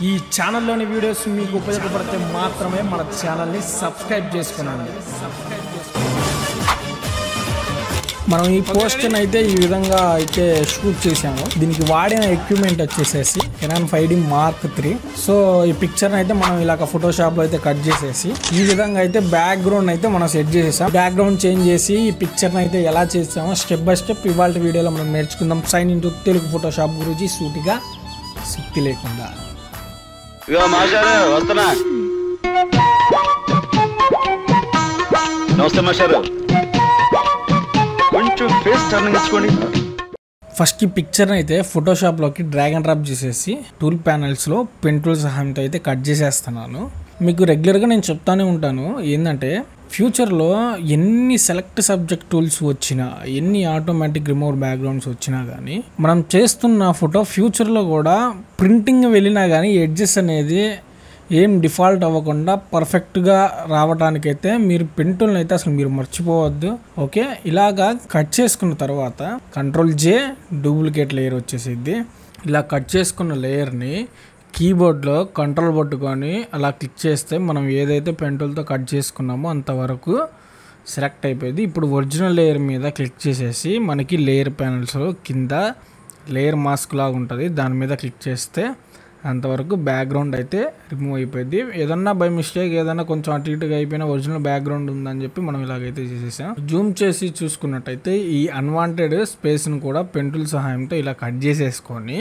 ఈ ఛానల్లోని వీడియోస్ మీకు ఉపయోగపడితే మాత్రమే మన ఛానల్ని సబ్స్క్రైబ్ చేసుకునండి మనం ఈ పోస్టర్ అయితే ఈ విధంగా అయితే షూట్ చేసాము దీనికి వాడిన ఎక్విప్మెంట్ వచ్చేసేసి Canon five D Mark three so ఈ పిక్చర్ అయితే మనం ఇలాగ ఫోటోషాప్ లో అయితే కట్ చేసేసి ఈ విధంగా అయితే బ్యాక్గ్రౌండ్ అయితే మనం సెట్ చేసేసాం బ్యాక్గ్రౌండ్ చేంజ్ చేసి ఈ పిక్చర్ అయితే ఎలా చేసామో స్టెప్ బై స్టెప్ ఇవాళ వీడియోలో మనం నేర్చుకుందాం సైన్ ఇంటూ తెలుగు ఫోటోషాప్ గురించి సూటిగా సుత్తి లేకుండా ఇగో మాస్టారు వస్తున్నా నమస్తే మాస్టారు కొంచెం ఫేస్ టర్నింగ్ ఇచ్చుకోండి ఫస్ట్ ఈ పిక్చర్ అయితే ఫోటోషాప్లోకి డ్రాగ్ అండ్ డ్రాప్ చేసేసి టూల్ ప్యానల్స్లో పెన్ టూల్ సహాయంతో అయితే కట్ చేసేస్తున్నాను మీకు రెగ్యులర్గా నేను చెప్తానే ఉంటాను ఏంటంటే ఫ్యూచర్లో ఎన్ని సెలెక్ట్ సబ్జెక్ట్ టూల్స్ వచ్చినా ఎన్ని ఆటోమేటిక్ రిమూవ్ బ్యాక్గ్రౌండ్స్ వచ్చినా కానీ మనం చేస్తున్న ఫోటో ఫ్యూచర్లో కూడా ప్రింటింగ్ వెళ్ళినా కానీ ఎడ్జెస్ అనేది ఏం డిఫాల్ట్ అవ్వకుండా పర్ఫెక్ట్గా రావడానికైతే మీరు పెంటుల్ని అయితే అసలు మీరు మర్చిపోవద్దు ఓకే ఇలాగా కట్ చేసుకున్న తర్వాత కంట్రోల్ జే డూప్లికేట్ లేయర్ వచ్చేసిద్ది ఇలా కట్ చేసుకున్న లేయర్ని కీబోర్డ్లో కంట్రోల్ పట్టుకొని అలా క్లిక్ చేస్తే మనం ఏదైతే పెంటులతో కట్ చేసుకున్నామో అంతవరకు సెలెక్ట్ అయిపోయింది ఇప్పుడు ఒరిజినల్ లేయర్ మీద క్లిక్ చేసేసి మనకి లేయర్ ప్యానల్స్లో కింద లేయర్ మాస్క్ లాగా ఉంటుంది దాని మీద క్లిక్ చేస్తే అంతవరకు బ్యాక్గ్రౌండ్ అయితే రిమూవ్ అయిపోయింది ఏదన్నా బై మిస్టేక్ ఏదన్నా కొంచెం అటు ఇటుగా అయిపోయిన ఒరిజినల్ బ్యాక్గ్రౌండ్ ఉందని చెప్పి మనం ఇలాగైతే చేసేసాం జూమ్ చేసి చూసుకున్నట్టయితే ఈ అన్వాంటెడ్ స్పేస్ని కూడా పెంటుల్ సహాయంతో ఇలా కట్ చేసేసుకొని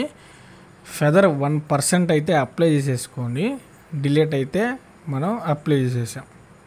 ఫెదర్ వన్ పర్సెంట్ అయితే అప్లై చేసేసుకొని డిలీట్ అయితే మనం అప్లై చేసేసాం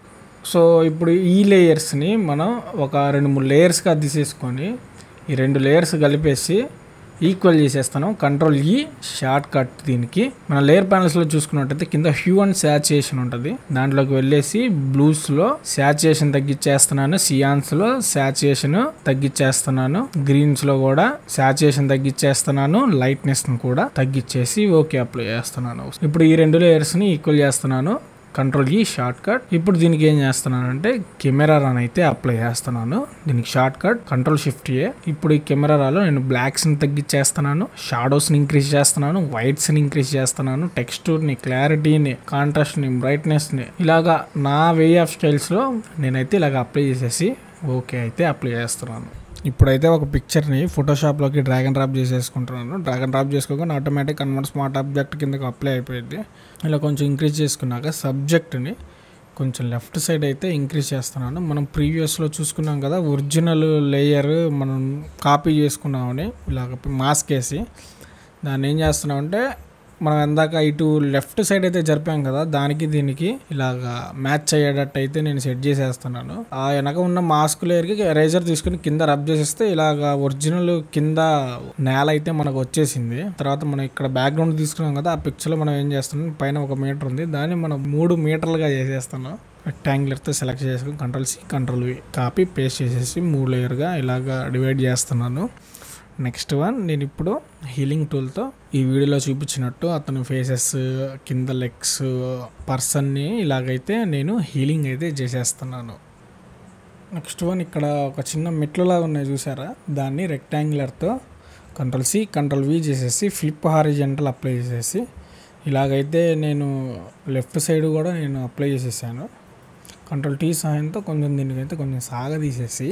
సో ఇప్పుడు ఈ లేయర్స్ని మనం ఒక రెండు మూడు లేయర్స్గా తీసేసుకొని ఈ రెండు లేయర్స్ కలిపేసి ఈక్వల్ చేసేస్తాను కంట్రోల్ ఈ షార్ట్ కట్ దీనికి మన లేయర్ ప్యానల్స్లో చూసుకున్నట్టయితే కింద హ్యూ అండ్ శాచుయేషన్ ఉంటుంది దాంట్లోకి వెళ్ళేసి బ్లూస్లో శాచుయేషన్ తగ్గించేస్తున్నాను సియాన్స్లో శాచుయేషన్ తగ్గించేస్తున్నాను గ్రీన్స్లో కూడా శాచుయేషన్ తగ్గించేస్తున్నాను లైట్నెస్ని కూడా తగ్గించేసి ఓకే అప్లై చేస్తున్నాను ఇప్పుడు ఈ రెండు లేయర్స్ని ఈక్వల్ చేస్తున్నాను కంట్రోల్ ఈ షార్ట్ కట్ ఇప్పుడు దీనికి ఏం చేస్తున్నాను అంటే కెమెరా రన్ అయితే అప్లై చేస్తున్నాను దీనికి shortcut control shift A ఇప్పుడు ఈ కెమెరా రాలో నేను బ్లాక్స్ ని తగ్గించేస్తున్నాను షాడోస్ ని ఇంక్రీజ్ చేస్తున్నాను వైట్స్ ని ఇంక్రీజ్ చేస్తున్నాను టెక్స్టూర్ ని క్లారిటీని కాంట్రాస్ట్ ని బ్రైట్నెస్ ని ఇలాగా నా వే ఆఫ్ స్టైల్స్ లో నేనైతే ఇలాగ అప్లై చేసేసి ఓకే అయితే అప్లై చేస్తున్నాను ఇప్పుడైతే ఒక పిక్చర్ని ఫోటోషాప్లోకి డ్రాగ్ అండ్ డ్రాప్ చేసేసుకుంటున్నాను డ్రాగ్ అండ్ డ్రాప్ చేసుకోగానే ఆటోమేటిక్ కన్వర్ట్ స్మార్ట్ ఆబ్జెక్ట్ కిందకి అప్లై అయిపోయింది ఇలా కొంచెం ఇంక్రీజ్ చేసుకున్నాక సబ్జెక్ట్ని కొంచెం లెఫ్ట్ సైడ్ అయితే ఇంక్రీజ్ చేస్తున్నాను మనం ప్రీవియస్లో చూసుకున్నాం కదా ఒరిజినల్ లేయర్ మనం కాపీ చేసుకున్నామని ఇలాగ మాస్క్ వేసి దాన్ని ఏం చేస్తున్నామంటే మనం ఎందాక ఇటు లెఫ్ట్ సైడ్ అయితే జరిపాం కదా దానికి దీనికి ఇలాగా మ్యాచ్ అయ్యేటట్టు అయితే నేను సెట్ చేసేస్తున్నాను ఆ వెనక ఉన్న మాస్క్ లేయర్కి ఎరేజర్ తీసుకుని కింద రబ్ చేసేస్తే ఇలాగా ఒరిజినల్ కింద నేల అయితే మనకు వచ్చేసింది తర్వాత మనం ఇక్కడ బ్యాక్గ్రౌండ్ తీసుకున్నాం కదా ఆ పిక్చర్లో మనం ఏం చేస్తున్నాం పైన ఒక మీటర్ ఉంది దాన్ని మనం మూడు మీటర్లుగా చేసేస్తున్నాం రెక్టాంగులర్తో సెలెక్ట్ చేసుకుని control C control V copy paste చేసేసి మూడు లేయర్గా ఇలాగా డివైడ్ చేస్తున్నాను నెక్స్ట్ వన్ నేను ఇప్పుడు హీలింగ్ టూల్తో ఈ వీడియోలో చూపించినట్టు అతను ఫేసెస్ కింద లెగ్స్ పర్సన్ని ఇలాగైతే నేను హీలింగ్ అయితే చేసేస్తున్నాను నెక్స్ట్ వన్ ఇక్కడ ఒక చిన్న మెట్లులాగా ఉన్నాయి చూసారా దాన్ని రెక్టాంగులర్తో కంట్రోల్ సి కంట్రోల్ వి చేసేసి ఫ్లిప్ హారిజెంటల్ అప్లై చేసేసి ఇలాగైతే నేను లెఫ్ట్ సైడ్ కూడా నేను అప్లై చేసేసాను కంట్రోల్ టీ సహాయంతో కొంచెం దీనికైతే కొంచెం సాగదీసేసి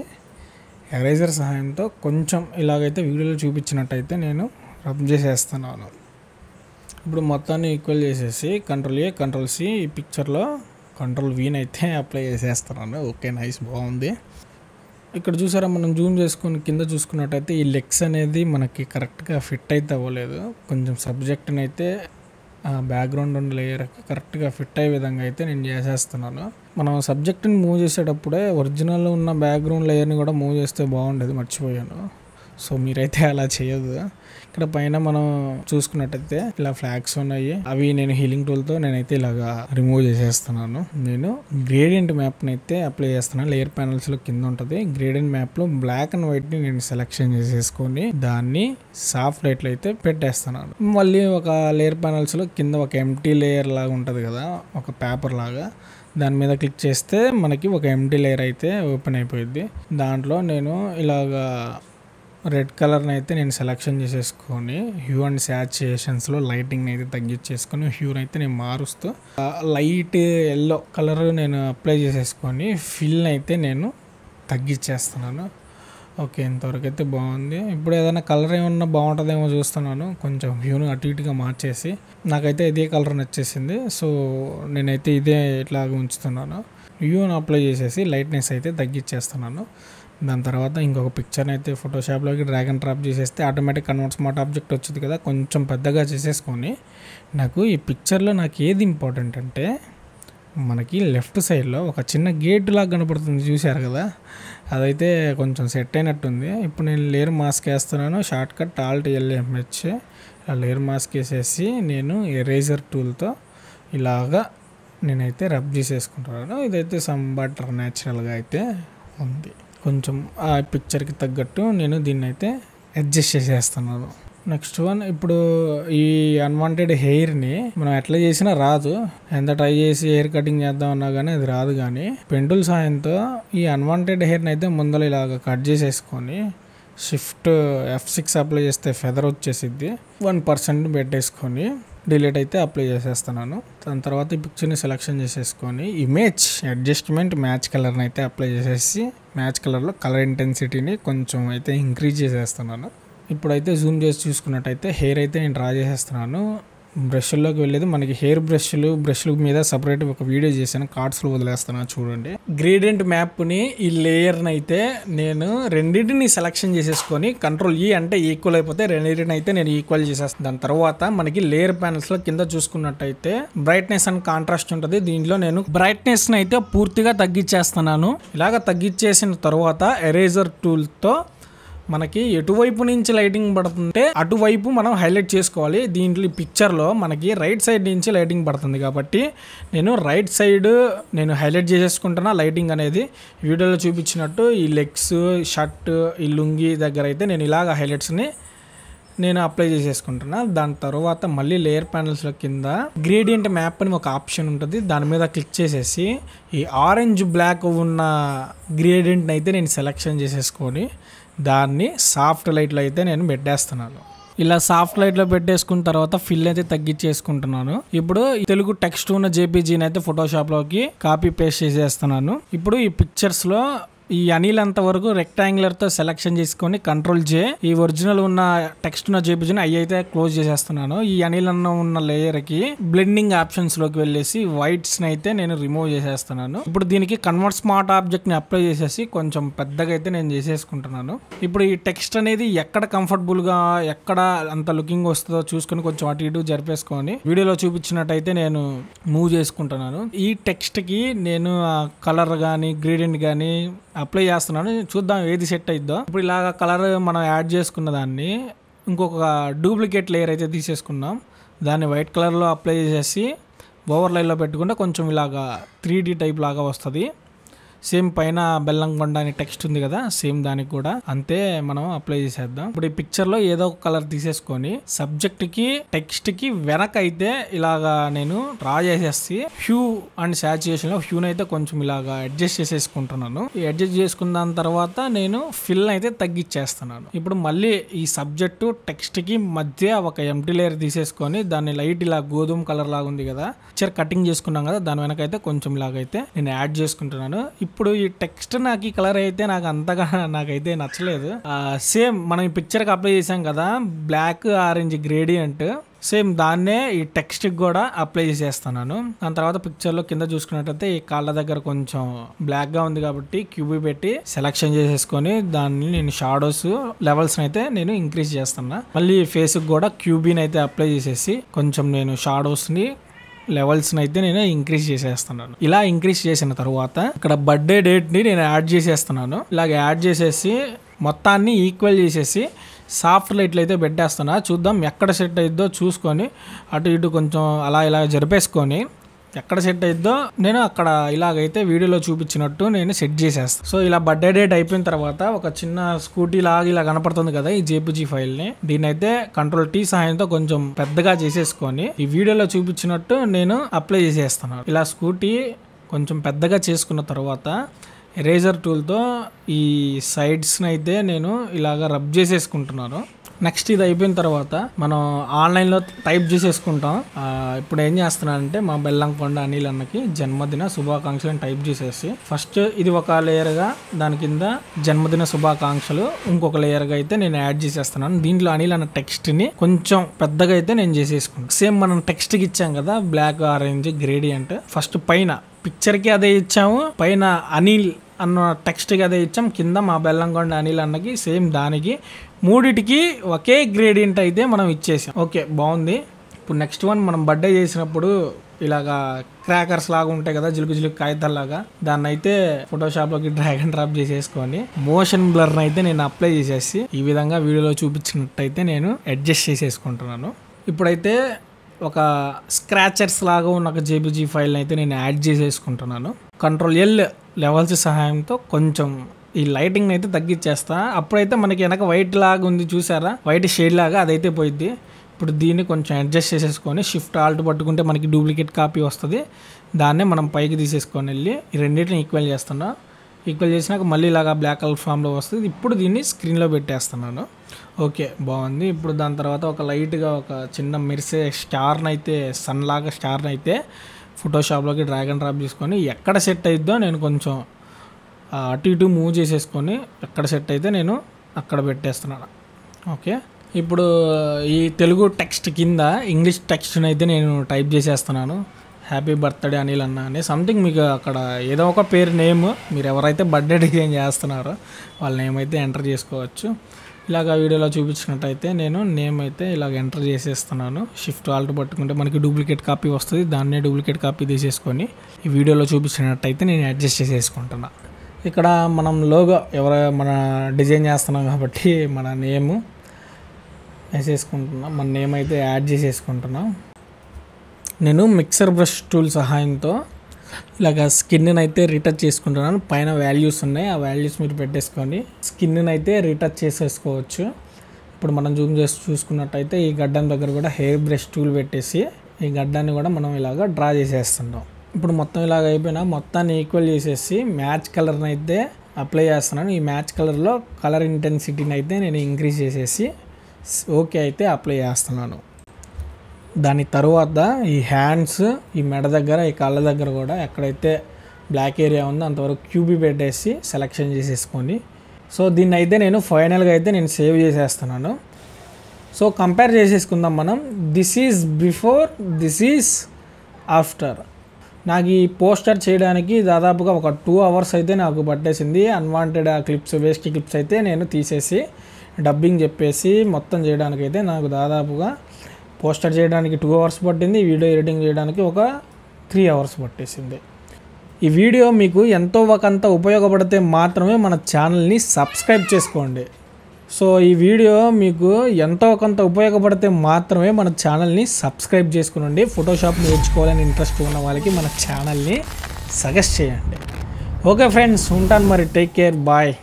ఎరేజర్ సహాయంతో కొంచెం ఇలాగైతే వీడియోలో చూపించినట్టయితే నేను రబ్ చేసేస్తున్నాను ఇప్పుడు మొత్తాన్ని ఈక్వల్ చేసేసి కంట్రోల్ ఏ కంట్రోల్ సి ఈ పిక్చర్లో కంట్రోల్ వీని అయితే అప్లై చేసేస్తున్నాను ఓకే నైస్ బాగుంది ఇక్కడ చూసారా మనం జూమ్ చేసుకుని కింద చూసుకున్నట్టయితే ఈ లెగ్స్ అనేది మనకి కరెక్ట్గా ఫిట్ అయితే అవ్వలేదు కొంచెం సబ్జెక్ట్ని అయితే బ్యాక్గ్రౌండ్ ఉన్న లేయర్ కరెక్ట్గా ఫిట్ అయ్యే విధంగా అయితే నేను చేసేస్తున్నాను మనం సబ్జెక్ట్ని మూవ్ చేసేటప్పుడే ఒరిజినల్ ఉన్న బ్యాక్గ్రౌండ్ లేయర్ని కూడా మూవ్ చేస్తే బాగుండేది మర్చిపోయాను సో మీరైతే అలా చేయదు ఇక్కడ పైన మనం చూసుకున్నట్టయితే ఇలా ఫ్లాగ్స్ ఉన్నాయి అవి నేను హీలింగ్ టూల్తో నేనైతే ఇలాగా రిమూవ్ చేసేస్తున్నాను నేను గ్రేడియంట్ మ్యాప్ని అయితే అప్లై చేస్తున్నాను లేయర్ ప్యానల్స్లో కింద ఉంటుంది గ్రేడియంట్ మ్యాప్లో బ్లాక్ అండ్ వైట్ని నేను సెలెక్షన్ చేసేసుకొని దాన్ని సాఫ్ట్ లైట్లో అయితే పెట్టేస్తున్నాను మళ్ళీ ఒక లేయర్ ప్యానల్స్లో కింద ఒక ఎంటీ లేయర్ లాగా ఉంటుంది కదా ఒక పేపర్ లాగా దాని మీద క్లిక్ చేస్తే మనకి ఒక ఎంటీ లేయర్ అయితే ఓపెన్ అయిపోయింది దాంట్లో నేను ఇలాగా రెడ్ కలర్ని అయితే నేను సెలెక్షన్ చేసేసుకొని హ్యూ అండ్ శాచుయేషన్స్లో లైటింగ్ని అయితే తగ్గించేసుకొని హ్యూని అయితే నేను మారుస్తూ లైట్ ఎల్లో కలర్ నేను అప్లై చేసేసుకొని ఫిల్ని అయితే నేను తగ్గించేస్తున్నాను ఓకే ఇంతవరకు అయితే బాగుంది ఇప్పుడు ఏదైనా కలర్ ఏమన్నా బాగుంటుందేమో చూస్తున్నాను కొంచెం వ్యూను అటు ఇటుగా మార్చేసి నాకైతే ఇదే కలర్ నచ్చేసింది సో నేనైతే ఇదే ఇట్లాగ ఉంచుతున్నాను వ్యూని అప్లై చేసేసి లైట్నెస్ అయితే తగ్గించేస్తున్నాను దాని తర్వాత ఇంకొక పిక్చర్ని అయితే ఫోటోషాప్లోకి డ్రాగ్ అండ్ డ్రాప్ చేసేస్తే ఆటోమేటిక్ కన్వర్ట్ స్మార్ట్ ఆబ్జెక్ట్ వచ్చింది కదా కొంచెం పెద్దగా చేసేసుకొని నాకు ఈ పిక్చర్లో నాకు ఏది ఇంపార్టెంట్ అంటే మనకి లెఫ్ట్ సైడ్లో ఒక చిన్న గేట్ లాగా కనపడుతుంది చూశారు కదా అదైతే కొంచెం సెట్ అయినట్టుంది ఇప్పుడు నేను లేయర్ మాస్క్ వేస్తున్నాను షార్ట్ కట్ ఆల్ట్ ఎల్ఎంహెచ్ ఆ లేయర్ మాస్క్ వేసేసి నేను ఎరేజర్ టూల్తో ఇలాగా నేనైతే రబ్ చేసేసుకుంటున్నాను ఇదైతే సమ్ బటర్ న్యాచురల్గా అయితే ఉంది కొంచెం ఆ పిక్చర్కి తగ్గట్టు నేను దీన్ని అయితే అడ్జస్ట్ చేసేస్తున్నాను నెక్స్ట్ వన్ ఇప్పుడు ఈ అన్వాంటెడ్ హెయిర్ని మనం ఎట్లా చేసినా రాదు ఎంత ట్రై చేసి హెయిర్ కటింగ్ చేద్దాం అన్నా కానీ అది రాదు కానీ పెంటుల సాయంతో ఈ అన్వాంటెడ్ హెయిర్ని అయితే ముందర ఇలాగ కట్ చేసేసుకొని షిఫ్ట్ ఎఫ్ సిక్స్ అప్లై చేస్తే ఫెదర్ వచ్చేసిద్ది వన్ పర్సెంట్ పెట్టేసుకొని డిలీట్ అయితే అప్లై చేసేస్తున్నాను దాని తర్వాత ఈ పిక్చర్ని సెలెక్షన్ చేసేసుకొని ఇమేజ్ అడ్జస్ట్మెంట్ మ్యాచ్ కలర్ని అయితే అప్లై చేసేసి మ్యాచ్ కలర్లో కలర్ ఇంటెన్సిటీని కొంచెం అయితే ఇంక్రీజ్ చేసేస్తున్నాను ఇప్పుడైతే జూమ్ చేసి చూసుకున్నట్టయితే హెయిర్ అయితే నేను డ్రా చేసేస్తున్నాను బ్రష్లోకి వెళ్ళేది మనకి హెయిర్ బ్రష్లు బ్రష్ల మీద సపరేట్ ఒక వీడియో చేశాను కార్డ్స్లో వదిలేస్తున్నాను చూడండి గ్రేడియంట్ మ్యాప్ని ఈ లేయర్ని అయితే నేను రెండింటిని సెలెక్షన్ చేసేసుకొని కంట్రోల్ ఈ అంటే ఈక్వల్ అయిపోతే రెండింటిని అయితే నేను ఈక్వల్ చేసేస్తాను దాని తర్వాత మనకి లేయర్ ప్యానల్స్లో కింద చూసుకున్నట్టయితే బ్రైట్నెస్ అండ్ కాంట్రాస్ట్ ఉంటుంది దీంట్లో నేను బ్రైట్నెస్ని అయితే పూర్తిగా తగ్గించేస్తున్నాను ఇలాగ తగ్గించేసిన తర్వాత ఎరేజర్ టూల్తో మనకి ఎటువైపు నుంచి లైటింగ్ పడుతుంటే అటువైపు మనం హైలైట్ చేసుకోవాలి దీంట్లో ఈ పిక్చర్లో మనకి రైట్ సైడ్ నుంచి లైటింగ్ పడుతుంది కాబట్టి నేను రైట్ సైడ్ నేను హైలైట్ చేసేసుకుంటున్నా లైటింగ్ అనేది వీడియోలో చూపించినట్టు ఈ లెగ్స్ షర్ట్ ఈ లుంగి దగ్గర అయితే నేను ఇలాగ హైలైట్స్ని నేను అప్లై చేసేసుకుంటున్నా దాని తర్వాత మళ్ళీ లేయర్ ప్యానల్స్లో కింద గ్రేడియంట్ మ్యాప్ అని ఒక ఆప్షన్ ఉంటుంది దాని మీద క్లిక్ చేసేసి ఈ ఆరెంజ్ బ్లాక్ ఉన్న గ్రేడియంట్ని అయితే నేను సెలెక్షన్ చేసేసుకొని దాన్ని సాఫ్ట్ లైట్లో అయితే నేను పెట్టేస్తున్నాను ఇలా సాఫ్ట్ లైట్లో పెట్టేసుకున్న తర్వాత ఫిల్ అయితే తగ్గించేసుకుంటున్నాను ఇప్పుడు ఈ తెలుగు టెక్స్ట్ ఉన్న జేపీజీని అయితే ఫోటోషాప్లోకి కాపీ పేస్ట్ చేసేస్తున్నాను ఇప్పుడు ఈ పిక్చర్స్లో ఈ అనిల్ అంత వరకు రెక్టాంగులర్ తో సెలెక్షన్ చేసుకొని కంట్రోల్ జే ఈ ఒరిజినల్ ఉన్న టెక్స్ట్ ఉన్న జేపీజీని అవి అయితే క్లోజ్ చేసేస్తున్నాను ఈ అనిల్ అన్న ఉన్న లేయర్ కి బ్లెండింగ్ ఆప్షన్స్ లోకి వెళ్ళేసి వైట్స్ ని అయితే నేను రిమూవ్ చేసేస్తున్నాను ఇప్పుడు దీనికి కన్వర్ట్ స్మార్ట్ ఆబ్జెక్ట్ ని అప్లై చేసేసి కొంచెం పెద్దగా అయితే నేను చేసేసుకుంటున్నాను ఇప్పుడు ఈ టెక్స్ట్ అనేది ఎక్కడ కంఫర్టబుల్ గా ఎక్కడ అంత లుకింగ్ వస్తుందో చూసుకొని కొంచెం అటు ఇటు జరిపేసుకొని వీడియోలో చూపించినట్టయితే నేను మూవ్ చేసుకుంటున్నాను ఈ టెక్స్ట్ కి నేను కలర్ కానీ గ్రేడియంట్ కానీ అప్లై చేస్తున్నాను చూద్దాం ఏది సెట్ అయిద్దో ఇప్పుడు ఇలాగ కలర్ మనం యాడ్ చేసుకున్న దాన్ని ఇంకొక డూప్లికేట్ లేయర్ అయితే తీసేసుకున్నాం దాన్ని వైట్ కలర్లో అప్లై చేసేసి ఓవర్లైన్లో పెట్టుకుంటే కొంచెం ఇలాగా త్రీ డీ టైప్ లాగా వస్తుంది సేమ్ పైన బెల్లం కొండ అని టెక్స్ట్ ఉంది కదా సేమ్ దానికి కూడా అంతే మనం అప్లై చేసేద్దాం ఇప్పుడు ఈ పిక్చర్ లో ఏదో ఒక కలర్ తీసేసుకొని సబ్జెక్ట్ కి టెక్స్ట్ కి వెనక అయితే ఇలాగా నేను డ్రా చేసేసి హ్యూ అండ్ సాచుయేషన్ లో హ్యూన్ అయితే కొంచెం ఇలాగా అడ్జస్ట్ చేసేసుకుంటున్నాను ఈ అడ్జస్ట్ చేసుకున్న దాని తర్వాత నేను ఫిల్ అయితే తగ్గించేస్తున్నాను ఇప్పుడు మళ్ళీ ఈ సబ్జెక్టు టెక్స్ట్ కి మధ్య ఒక ఎంటీ లేయర్ తీసేసుకొని దాన్ని లైట్ ఇలా గోధుమ కలర్ లాగా ఉంది కదా పిక్చర్ కటింగ్ చేసుకున్నాం కదా దాని వెనక అయితే కొంచెం ఇలాగైతే నేను యాడ్ చేసుకుంటున్నాను ఇప్పుడు ఈ టెక్స్ట్ నాకు ఈ కలర్ అయితే నాకు అంతగా నాకైతే నచ్చలేదు సేమ్ మనం ఈ పిక్చర్కి అప్లై చేసాం కదా బ్లాక్ ఆరెంజ్ గ్రేడియంట్ సేమ్ దాన్నే ఈ టెక్స్ట్ కూడా అప్లై చేసేస్తున్నాను దాని తర్వాత పిక్చర్ లో కింద చూసుకున్నట్టయితే ఈ కాళ్ళ దగ్గర కొంచెం బ్లాక్ గా ఉంది కాబట్టి క్యూబీ పెట్టి సెలెక్షన్ చేసేసుకొని దాన్ని నేను షాడోస్ లెవెల్స్ అయితే నేను ఇంక్రీజ్ చేస్తున్నా మళ్ళీ ఫేస్ కూడా క్యూబీని అయితే అప్లై చేసేసి కొంచెం నేను షాడోస్ ని లెవెల్స్ అయితే నేను ఇంక్రీజ్ చేసేస్తున్నాను ఇలా ఇంక్రీజ్ చేసిన తర్వాత ఇక్కడ బర్త్డే డేట్ ని నేను యాడ్ చేసేస్తున్నాను ఇలాగ యాడ్ చేసేసి మొత్తాన్ని ఈక్వల్ చేసేసి సాఫ్ట్ లైట్లు అయితే పెట్టేస్తున్నా చూద్దాం ఎక్కడ సెట్ అయిద్దో చూసుకొని అటు ఇటు కొంచెం అలా ఇలా జరిపేసుకొని ఎక్కడ సెట్ అయిద్దో నేను అక్కడ ఇలాగైతే వీడియోలో చూపించినట్టు నేను సెట్ చేసేస్తాను సో ఇలా బర్త్డే డేట్ అయిపోయిన తర్వాత ఒక చిన్న స్కూటీ లాగా ఇలా కనపడుతుంది కదా ఈ జేపీజీ ఫైల్ ని దీని అయితే కంట్రోల్ టీ సహాయంతో కొంచెం పెద్దగా చేసేసుకొని ఈ వీడియోలో చూపించినట్టు నేను అప్లై చేసేస్తున్నాను ఇలా స్కూటీ కొంచెం పెద్దగా చేసుకున్న తర్వాత ఎరేజర్ టూల్తో ఈ సైడ్స్ని అయితే నేను ఇలాగ రబ్ చేసేసుకుంటున్నాను నెక్స్ట్ ఇది అయిపోయిన తర్వాత మనం ఆన్లైన్లో టైప్ చేసేసుకుంటాం ఆ, ఇప్పుడు ఏం చేస్తున్నానంటే మా బెల్లంకొండ అనిల్ అన్నకి జన్మదిన శుభాకాంక్షలను టైప్ చేసేసి ఫస్ట్ ఇది ఒక లేయర్గా దాని కింద జన్మదిన శుభాకాంక్షలు ఇంకొక లేయర్గా అయితే నేను యాడ్ చేసేస్తున్నాను దీంట్లో అనిల్ అన్న టెక్స్ట్ని కొంచెం పెద్దగా అయితే నేను చేసేసుకుంటాను సేమ్ మనం టెక్స్ట్కి ఇచ్చాం కదా బ్లాక్ ఆరెంజ్ గ్రేడియంట్ ఫస్ట్ పైన పిక్చర్కి అదే ఇచ్చాము పైన అనిల్ అన్న టెక్స్ట్కి అదే ఇచ్చాం కింద మా బెల్లంకొండ అనిల్ అన్నకి సేమ్ దానికి మూడిటికి ఒకే గ్రేడియంట్ అయితే మనం ఇచ్చేసాం ఓకే బాగుంది ఇప్పుడు నెక్స్ట్ వన్ మనం బర్త్డే చేసినప్పుడు ఇలాగా క్రాకర్స్ లాగా ఉంటాయి కదా జిలుకు జిలుకు కాగితాల్లాగా దాన్ని అయితే ఫోటోషాప్లోకి డ్రాగ్ అండ్ డ్రాప్ చేసేసుకొని మోషన్ బ్లర్ని అయితే నేను అప్లై చేసేసి ఈ విధంగా వీడియోలో చూపించినట్టయితే నేను అడ్జస్ట్ చేసేసుకుంటున్నాను ఇప్పుడైతే ఒక స్క్రాచర్స్ లాగా ఉన్న ఒక జేబీజీ ఫైల్ని అయితే నేను యాడ్ చేసేసుకుంటున్నాను కంట్రోల్ ఎల్ లెవెల్స్ సహాయంతో కొంచెం ఈ లైటింగ్ అయితే తగ్గించేస్తా అప్పుడైతే మనకి వెనక వైట్ లాగా ఉంది చూసారా వైట్ షేడ్ లాగా అదైతే పోయిద్ది ఇప్పుడు దీన్ని కొంచెం అడ్జస్ట్ చేసేసుకొని షిఫ్ట్ ఆల్ట్ పట్టుకుంటే మనకి డూప్లికేట్ కాపీ వస్తుంది దాన్నే మనం పైకి తీసేసుకొని వెళ్ళి ఈ రెండింటిని ఈక్వల్ చేస్తున్నా ఈక్వల్ చేసినాక మళ్ళీ ఇలాగా బ్లాక్ కలర్ ఫామ్లో వస్తుంది ఇప్పుడు దీన్ని స్క్రీన్లో పెట్టేస్తున్నాను ఓకే బాగుంది ఇప్పుడు దాని తర్వాత ఒక లైట్గా ఒక చిన్న మెరిసే స్టార్ని అయితే సన్ లాగా స్టార్ని అయితే ఫోటోషాప్లోకి డ్రాగ్ అండ్ డ్రాప్ చేసుకొని ఎక్కడ సెట్ అయిద్దో నేను కొంచెం ఆ, అటు ఇటు మూవ్ చేసేసుకొని ఎక్కడ సెట్ అయితే నేను అక్కడ పెట్టేస్తున్నాను ఓకే ఇప్పుడు ఈ తెలుగు టెక్స్ట్ కింద ఇంగ్లీష్ టెక్స్ట్ని అయితే నేను టైప్ చేసేస్తున్నాను హ్యాపీ బర్త్డే అనిల్ అన్న అని సంథింగ్ మీకు అక్కడ ఏదో ఒక పేరు నేమ్ మీరు ఎవరైతే బర్త్డే డిజైన్ చేస్తున్నారో వాళ్ళ నేమ్ అయితే ఎంటర్ చేసుకోవచ్చు ఇలాగ వీడియోలో చూపించినట్టయితే నేను నేమ్ అయితే ఇలాగ ఎంటర్ చేసేస్తున్నాను షిఫ్ట్ ఆల్ట్ పట్టుకుంటే మనకి డూప్లికేట్ కాపీ వస్తుంది దాన్నే డూప్లికేట్ కాపీ తీసేసుకొని ఈ వీడియోలో చూపించినట్టయితే నేను అడ్జస్ట్ చేసేసుకుంటున్నా ఇక్కడ మనం లోగో ఎవర మన డిజైన్ చేస్తున్నాం కాబట్టి మన నేము వేసేసుకుంటున్నాం మన నేమ్ అయితే యాడ్ చేసేసుకుంటున్నాం నేను మిక్సర్ బ్రష్ టూల్ సహాయంతో ఇలాగ స్కిన్ని అయితే రీటచ్ చేసుకుంటున్నాను పైన వాల్యూస్ ఉన్నాయి ఆ వాల్యూస్ మీరు పెట్టేసుకొని స్కిన్ని అయితే రీటచ్ చేసేసుకోవచ్చు ఇప్పుడు మనం జూమ్ చేసి చూసుకున్నట్టయితే ఈ గడ్డం దగ్గర కూడా హెయిర్ బ్రష్ టూల్ పెట్టేసి ఈ గడ్డాన్ని కూడా మనం ఇలాగ డ్రా చేసేస్తున్నాం ఇప్పుడు మొత్తం ఇలాగ అయిపోయినా మొత్తాన్ని ఈక్వల్ చేసేసి మ్యాచ్ కలర్ని అయితే అప్లై చేస్తున్నాను ఈ మ్యాచ్ కలర్లో కలర్ ఇంటెన్సిటీని అయితే నేను ఇంక్రీజ్ చేసేసి ఓకే అయితే అప్లై చేస్తున్నాను దాని తరువాత ఈ హ్యాండ్స్ ఈ మెడ దగ్గర ఈ కాళ్ళ దగ్గర కూడా ఎక్కడైతే బ్లాక్ ఏరియా ఉందో అంతవరకు క్యూబీ పెట్టేసి సెలెక్షన్ చేసేసుకొని సో దీన్ని అయితే నేను ఫైనల్గా అయితే నేను సేవ్ చేసేస్తున్నాను సో కంపేర్ చేసేసుకుందాం మనం this is before this is after నాకు ఈ పోస్టర్ చేయడానికి దాదాపుగా ఒక టూ అవర్స్ అయితే నాకు పట్టేసింది అన్వాంటెడ్ క్లిప్స్ వేస్ట్ క్లిప్స్ అయితే నేను తీసేసి డబ్బింగ్ చెప్పేసి మొత్తం చేయడానికి అయితే నాకు దాదాపుగా పోస్టర్ చేయడానికి టూ అవర్స్ పట్టింది వీడియో ఎడిటింగ్ చేయడానికి ఒక త్రీ అవర్స్ పట్టేసింది ఈ వీడియో మీకు ఎంతో ఒకంత ఉపయోగపడితే మాత్రమే మన ఛానల్ని సబ్స్క్రైబ్ చేసుకోండి సో ఈ వీడియో మీకు ఎంతో కొంత ఉపయోగపడితే మాత్రమే మన ఛానల్ని సబ్స్క్రైబ్ చేసుకునండి ఫోటోషాప్ నేర్చుకోవాలని ఇంట్రెస్ట్ ఉన్న వాళ్ళకి మన ఛానల్ని సజెస్ట్ చేయండి ఓకే ఫ్రెండ్స్ ఉంటాను మరి టేక్ కేర్ బాయ్